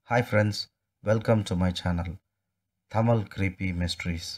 Hi friends, welcome to my channel, Thamal Creepy Mysteries.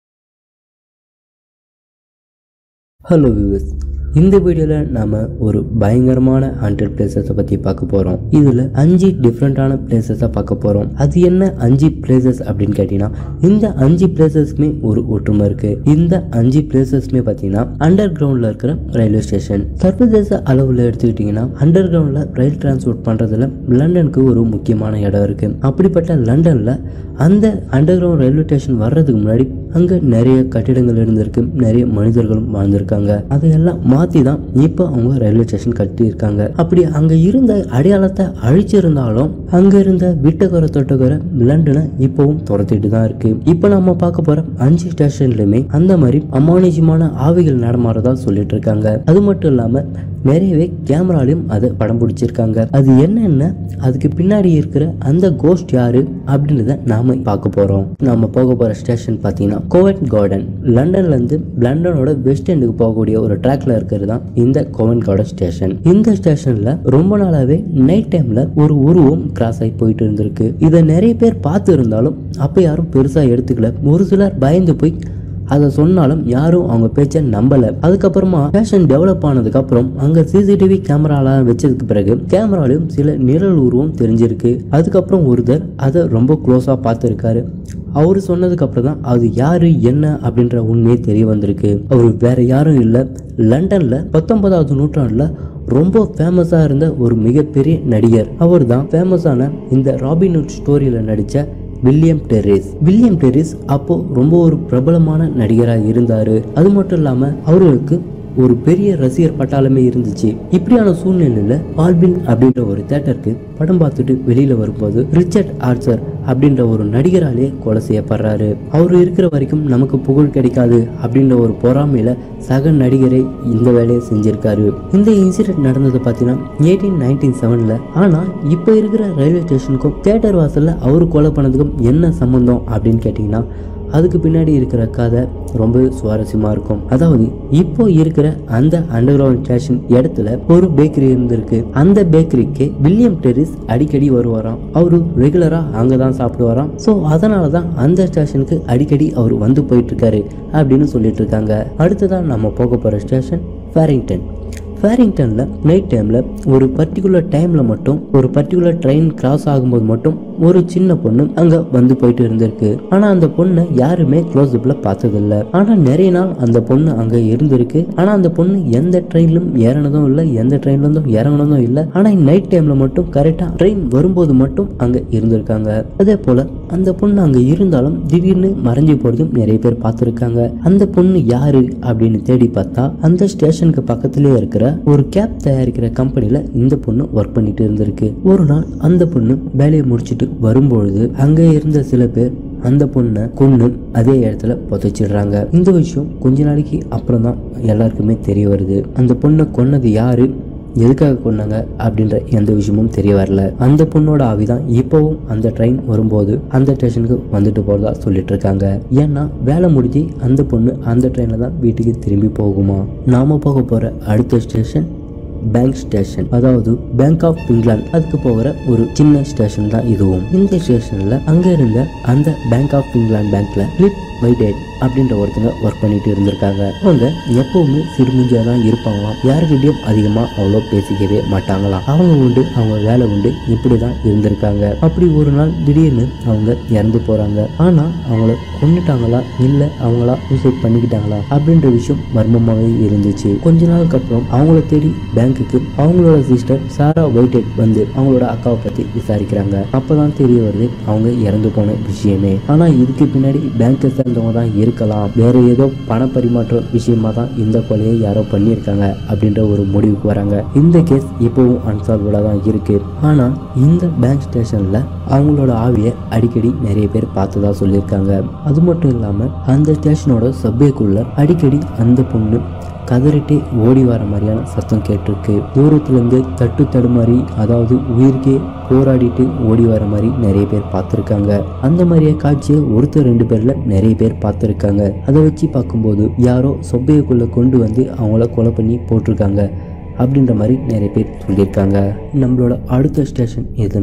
Hello viewers இந்த வீடியோவில் நாம் ஒரு பயங்கரமான ஹண்ட்ரட் பிளேசஸை பற்றி பார்க்க போகிறோம் இதில் அஞ்சு டிஃப்ரெண்ட்டான பிளேசஸை பார்க்க போகிறோம் அது என்ன அஞ்சு பிளேசஸ் அப்படின்னு கேட்டிங்கன்னா இந்த அஞ்சு பிளேசஸ்க்குமே ஒரு ஒற்றுமை இருக்குது இந்த அஞ்சு பிளேசஸ்மே பார்த்தீங்கன்னா அண்டர் கிரவுண்டில் இருக்கிற ரயில்வே ஸ்டேஷன் சர்வதேச அளவில் எடுத்துக்கிட்டிங்கன்னா அண்டர் கிரவுண்டில் ரயில் டிரான்ஸ்போர்ட் பண்ணுறதுல லண்டனுக்கு ஒரு முக்கியமான இடம் இருக்குது அப்படிப்பட்ட லண்டனில் அந்த அண்டர் கிரவுண்ட் ரயில்வே ஸ்டேஷன் வர்றதுக்கு முன்னாடி அங்கே நிறைய கட்டிடங்கள் இருந்திருக்கு நிறைய மனிதர்களும் வாழ்ந்திருக்காங்க அதையெல்லாம் மாற்றி தான் இப்போ அவங்க ரயில்வே ஸ்டேஷன் கட்டியிருக்காங்க அப்படி அங்கே இருந்த அடையாளத்தை அழிச்சிருந்தாலும் அங்கே இருந்த விட்டகர தொட்டகர லண்டனை இப்போவும் துரத்திட்டு தான் இருக்கு இப்போ நம்ம பார்க்க போகிற அஞ்சு ஸ்டேஷன்லையுமே அந்த மாதிரி அமானுஷமான ஆவிகள் நடமாறதா சொல்லிட்டு இருக்காங்க அது மட்டும் இல்லாமல் நிறையவே கேமராலையும் அதை படம் பிடிச்சிருக்காங்க அது என்னென்ன அதுக்கு பின்னாடி இருக்கிற அந்த கோஸ்ட் யாரு அப்படின்றத நாம பார்க்க போறோம் நாம போக போற ஸ்டேஷன் பார்த்தீங்கன்னா கோவென்ட் கார்டன் லண்டன்ல இருந்து லண்டனோட வெஸ்ட் எண்டுக்கு போகக்கூடிய ஒரு ட்ராக்ல இருக்கிறது தான் இந்த கோவென்ட் கார்டன் ஸ்டேஷன் இந்த ஸ்டேஷன்ல ரொம்ப நாளாவே நைட் டைம்ல ஒரு உருவம் கிராஸ் ஆகி போயிட்டு இருந்திருக்கு இதை நிறைய பேர் பார்த்து இருந்தாலும் அப்ப யாரும் பெருசா எடுத்துக்கல ஒரு சிலர் பயந்து போய் அதை சொன்னாலும் யாரும் அவங்க பேச்சை நம்பல அதுக்கப்புறமா ஃபேஷன் டெவலப் ஆனதுக்கு அப்புறம் அங்க சிசிடிவி கேமராலாம் வச்சதுக்கு பிறகு கேமராலையும் சில நிழல் உருவம் தெரிஞ்சிருக்கு அதுக்கப்புறம் ஒருத்தர் அதை ரொம்ப க்ளோஸா பார்த்துருக்காரு அவர் சொன்னதுக்கு அப்புறம் தான் அது யாரு என்ன அப்படின்ற உண்மையே தெரிய வந்திருக்கு அவர் வேற யாரும் இல்லை லண்டன்ல பத்தொன்பதாவது நூற்றாண்டுல ரொம்ப ஃபேமஸாக இருந்த ஒரு மிகப்பெரிய நடிகர் அவர் தான் ஃபேமஸான இந்த ராபின்ஹுட் ஸ்டோரியில் நடித்த வில்லியம் டெரிஸ் வில்லியம் டெரிஸ் அப்போ ரொம்ப ஒரு பிரபலமான நடிகராக இருந்தாரு அது மட்டும் இல்லாம அவர்களுக்கு ஒரு பெரிய ரசிகர் பட்டாளமே இருந்துச்சு இப்படியான சூழ்நிலையில ஆல்பின் அப்படின்ற ஒரு தேட்டருக்கு படம் பார்த்துட்டு வெளியில வரும்போது ரிச்சர்ட் ஆர்ச்சர் அப்படின்ற ஒரு நடிகராலே கொலை செய்யப்படுறாரு அவர் இருக்கிற வரைக்கும் நமக்கு புகழ் கிடைக்காது அப்படின்ற ஒரு பொறாமையில சக நடிகரை இந்த வேலையை செஞ்சிருக்காரு இந்த இன்சிடென்ட் நடந்தது பார்த்தீங்கன்னா எயிட்டீன் நைன்டீன் செவன்ல ஆனா இப்போ இருக்கிற ரயில்வே ஸ்டேஷனுக்கும் தேட்டர் வாசல்ல அவரு கொலை பண்ணதுக்கும் என்ன சம்பந்தம் அப்படின்னு கேட்டிங்கன்னா அதுக்கு பின்னாடி இருக்கிற கதை ரொம்ப சுவாரஸ்யமாக இருக்கும் அதாவது இப்போ இருக்கிற அந்த அண்டர் கிரவுண்ட் ஸ்டேஷன் இடத்துல ஒரு பேக்கரி இருந்திருக்கு அந்த பேக்கரிக்கு வில்லியம் டெரிஸ் அடிக்கடி வருவாராம் அவரு ரெகுலராக அங்கே தான் சாப்பிடுவாராம் ஸோ அதனால தான் அந்த ஸ்டேஷனுக்கு அடிக்கடி அவர் வந்து போயிட்டு இருக்காரு அப்படின்னு சொல்லிட்டு இருக்காங்க அடுத்ததான் நம்ம போக போகிற ஸ்டேஷன் ஃபேரிங்டன் ஃபேரிங்டனில் நைட் டைமில் ஒரு பர்டிகுலர் டைமில் மட்டும் ஒரு பர்டிகுலர் ட்ரெயின் கிராஸ் ஆகும்போது மட்டும் ஒரு சின்ன பொண்ணு அங்கே வந்து போயிட்டு இருந்திருக்கு ஆனால் அந்த பொண்ணை யாருமே க்ளோஸ் அப்பில் பார்த்ததில்ல ஆனால் நிறைய நாள் அந்த பொண்ணு அங்கே இருந்திருக்கு ஆனால் அந்த பொண்ணு எந்த ட்ரெயின்லும் ஏறினதும் இல்லை எந்த ட்ரெயின்லேருந்தும் இறங்கினதும் இல்லை ஆனால் நைட் டைமில் மட்டும் கரெக்டாக ட்ரெயின் வரும்போது மட்டும் அங்கே இருந்திருக்காங்க அதே போல் அந்த பொண்ணு அங்கே இருந்தாலும் திடீர்னு மறைஞ்சு போகிறதும் நிறைய பேர் பார்த்துருக்காங்க அந்த பொண்ணு யாரு அப்படின்னு தேடி பார்த்தா அந்த ஸ்டேஷனுக்கு பக்கத்திலே இருக்கிற ஒரு கேப் தயாரிக்கிற கம்பெனியில் இந்த பொண்ணு ஒர்க் பண்ணிட்டு இருந்திருக்கு ஒரு நாள் அந்த பொண்ணு வேலையை முடிச்சுட்டு வரும்பொழுது அங்கே இருந்த சில பேர் அந்த பொண்ணை கொன்று அதே இடத்துல புதைச்சிடுறாங்க இந்த விஷயம் கொஞ்ச நாளைக்கு அப்புறம் தான் எல்லாருக்குமே தெரிய வருது அந்த பொண்ணை கொன்னது யாரு எதுக்காக கொண்டாங்க அப்படின்ற எந்த விஷயமும் தெரிய வரல அந்த பொண்ணோட ஆவி தான் இப்போவும் அந்த ட்ரெயின் வரும்போது அந்த ஸ்டேஷனுக்கு வந்துட்டு போறதா சொல்லிட்டு இருக்காங்க ஏன்னா வேலை முடிஞ்சு அந்த பொண்ணு அந்த ட்ரெயினில் தான் வீட்டுக்கு திரும்பி போகுமா நாம போக போற அடுத்த ஸ்டேஷன் பேங்க் ஸ்டேஷன் அதாவது பேங்க் ஆஃப் இங்கிலாந்து அதுக்கு போகிற ஒரு சின்ன ஸ்டேஷன் தான் இதுவும் இந்த ஸ்டேஷன்ல அங்க இருந்த அந்த பேங்க் ஆஃப் இங்கிலாந்து பேங்க்ல லிட் வைடேட் அப்படின்ற ஒருத்தங்க ஒர்க் பண்ணிட்டு இருந்திருக்காங்க அவங்க எப்பவுமே சிறுமிஞ்சியா தான் இருப்பாங்களாம் யாருக்கிட்டையும் அதிகமா அவ்வளோ பேசிக்கவே மாட்டாங்களாம் அவங்க உண்டு அவங்க வேலை உண்டு இப்படி தான் இருந்திருக்காங்க அப்படி ஒரு நாள் திடீர்னு அவங்க இறந்து போறாங்க ஆனா அவங்கள கொண்டுட்டாங்களா இல்ல அவங்களா சூசைட் பண்ணிக்கிட்டாங்களா அப்படின்ற விஷயம் மர்மமாவே இருந்துச்சு கொஞ்ச நாளுக்கு அப்புறம் அவங்கள தேடி பேங்க்குக்கு அவங்களோட சிஸ்டர் சாரா ஒயிட்டட் வந்து அவங்களோட அக்காவை பத்தி விசாரிக்கிறாங்க அப்பதான் தெரிய வருது அவங்க இறந்து போன விஷயமே ஆனா இதுக்கு பின்னாடி பேங்க்கை சேர்ந்தவங்க தான் இருக்கலாம் வேற ஏதோ பண பரிமாற்ற விஷயமா தான் இந்த கொலையை யாரோ பண்ணியிருக்காங்க அப்படின்ற ஒரு முடிவுக்கு வராங்க இந்த கேஸ் இப்போவும் அன்சால்வ்டாக தான் இருக்கு ஆனா இந்த பேங்க் ஸ்டேஷன்ல அவங்களோட ஆவியை அடிக்கடி நிறைய பேர் பார்த்ததா சொல்லியிருக்காங்க அது மட்டும் இல்லாம அந்த ஸ்டேஷனோட சப்வேக்குள்ள அடிக்கடி அந்த பொண்ணு கதறிட்டே ஓடி வர மாதிரியான சத்தம் கேட்டிருக்கு தூரத்துலேருந்து தட்டு தடுமாறி அதாவது உயிருக்கே போராடிட்டு ஓடி வர மாதிரி நிறைய பேர் பார்த்துருக்காங்க அந்த மாதிரியே காட்சியை ஒருத்தர் ரெண்டு பேர்ல நிறைய பேர் பார்த்துருக்காங்க அதை வச்சு பார்க்கும்போது யாரோ சொப்பையக்குள்ள கொண்டு வந்து அவங்கள கொலை பண்ணி போட்டிருக்காங்க அப்படின்ற மாதிரி நிறைய பேர் சொல்லியிருக்காங்க நம்மளோட அடுத்த ஸ்டேஷன் எதுனா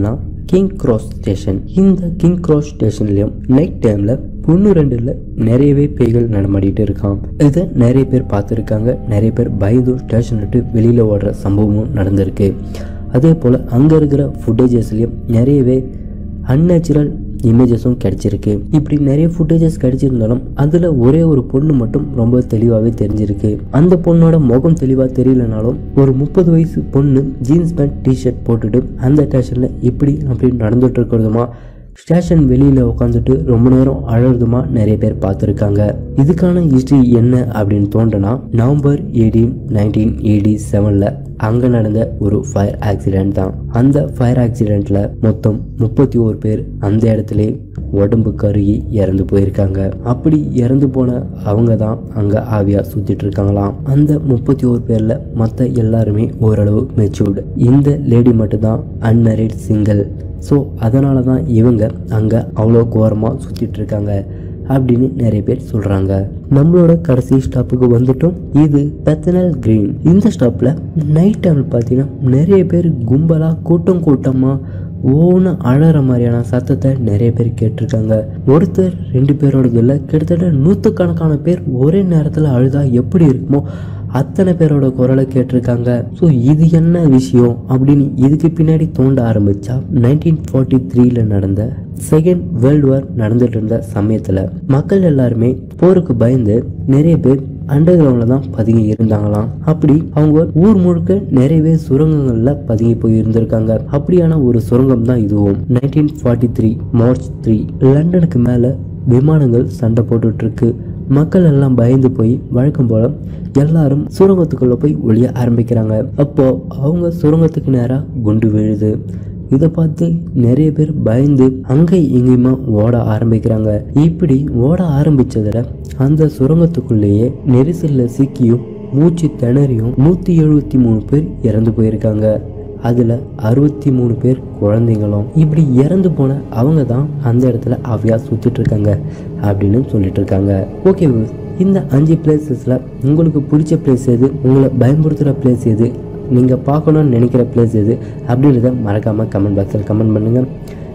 கிங் கிராஸ் ஸ்டேஷன் இந்த கிங் கிராஸ் ஸ்டேஷன்லயும் நைட் டைம்ல ஒன்று ரெண்டுல நிறையவே பேய்கள் நடமாடிட்டு இருக்கான் இதை நிறைய பேர் பார்த்துருக்காங்க நிறைய பேர் பயந்து ஸ்டேஷன் விட்டு வெளியில ஓடுற சம்பவமும் நடந்திருக்கு அதே போல் அங்கே இருக்கிற ஃபுட்டேஜஸ்லேயும் நிறையவே அன்நேச்சுரல் இமேஜஸும் கிடைச்சிருக்கு இப்படி நிறைய ஃபுட்டேஜஸ் கிடைச்சிருந்தாலும் அதில் ஒரே ஒரு பொண்ணு மட்டும் ரொம்ப தெளிவாகவே தெரிஞ்சிருக்கு அந்த பொண்ணோட முகம் தெளிவாக தெரியலனாலும் ஒரு முப்பது வயசு பொண்ணு ஜீன்ஸ் பேண்ட் டிஷர்ட் போட்டுட்டு அந்த ஸ்டேஷனில் இப்படி அப்படி நடந்துட்டு இருக்கிறதுமா ஸ்டேஷன் வெளியில் உட்காந்துட்டு ரொம்ப நேரம் அழகுதுமா நிறைய பேர் பார்த்துருக்காங்க இதுக்கான ஹிஸ்ட்ரி என்ன அப்படின்னு தோன்றனா நவம்பர் எயிட்டீன் நைன்டீன் எயிட்டி செவனில் அங்கே நடந்த ஒரு ஃபயர் ஆக்சிடென்ட் தான் அந்த ஃபயர் ஆக்சிடெண்ட்டில் மொத்தம் முப்பத்தி ஓரு பேர் அந்த இடத்துல உடம்பு கருகி இறந்து போயிருக்காங்க அப்படி இறந்து போன அவங்க தான் அங்கே ஆவியாக சுற்றிட்டு இருக்காங்களாம் அந்த முப்பத்தி ஓரு பேரில் மற்ற எல்லாருமே ஓரளவு மெச்சூர்டு இந்த லேடி மட்டும்தான் அன்மேரிட் சிங்கிள் ஸோ அதனால தான் இவங்க அங்கே அவ்வளோ கோரமாக சுற்றிட்டு இருக்காங்க அப்படின்னு நிறைய பேர் சொல்கிறாங்க நம்மளோட கடைசி ஸ்டாப்புக்கு வந்துட்டோம் இது பெத்தனல் கிரீன் இந்த ஸ்டாப்பில் நைட் டைமில் பார்த்தீங்கன்னா நிறைய பேர் கும்பலாக கூட்டம் கூட்டமாக ஓன்னு அழற மாதிரியான சத்தத்தை நிறைய பேர் கேட்டிருக்காங்க ஒருத்தர் ரெண்டு பேரோடது இல்லை கிட்டத்தட்ட நூற்றுக்கணக்கான பேர் ஒரே நேரத்தில் அழுதா எப்படி இருக்குமோ அத்தனை பேரோட குரலை கேட்டிருக்காங்க ஸோ இது என்ன விஷயம் அப்படின்னு இதுக்கு பின்னாடி தோண்ட ஆரம்பிச்சா நைன்டீன் ஃபார்ட்டி த்ரீல நடந்த செகண்ட் வேர்ல்டு வார் நடந்துட்டு இருந்த சமயத்தில் மக்கள் எல்லாருமே போருக்கு பயந்து நிறைய பேர் அண்டர் கிரவுண்டில் தான் பதுங்கி இருந்தாங்களாம் அப்படி அவங்க ஊர் முழுக்க நிறையவே சுரங்கங்கள்ல பதுங்கி போய் இருந்திருக்காங்க அப்படியான ஒரு சுரங்கம் தான் இதுவும் nineteen forty three March three லண்டனுக்கு மேலே விமானங்கள் சண்டை போட்டுட்டு இருக்கு மக்கள் எல்லாம் பயந்து போய் வழக்கம் போல எல்லாரும் சுரங்கத்துக்குள்ள போய் ஒளிய ஆரம்பிக்கிறாங்க அப்போ அவங்க சுரங்கத்துக்கு நேராக குண்டு விழுது இதை பார்த்து நிறைய பேர் பயந்து அங்கே இங்கேயுமா ஓட ஆரம்பிக்கிறாங்க இப்படி ஓட ஆரம்பிச்சதுல அந்த சுரங்கத்துக்குள்ளேயே நெரிசல்ல சிக்கியும் மூச்சு திணறியும் நூற்றி எழுபத்தி மூணு பேர் இறந்து போயிருக்காங்க அதில் அறுபத்தி மூணு பேர் குழந்தைங்களும் இப்படி இறந்து போன அவங்க தான் அந்த இடத்துல அவையாக சுற்றிட்டு இருக்காங்க அப்படின்னு சொல்லிட்டு இருக்காங்க ஓகே இந்த அஞ்சு பிளேசஸில் உங்களுக்கு பிடிச்ச பிளேஸ் எது உங்களை பயன்படுத்துகிற பிளேஸ் எது நீங்கள் பார்க்கணும்னு நினைக்கிற பிளேஸ் எது அப்படின்றத மறக்காமல் கமெண்ட் பாக்ஸில் கமெண்ட் பண்ணுங்கள்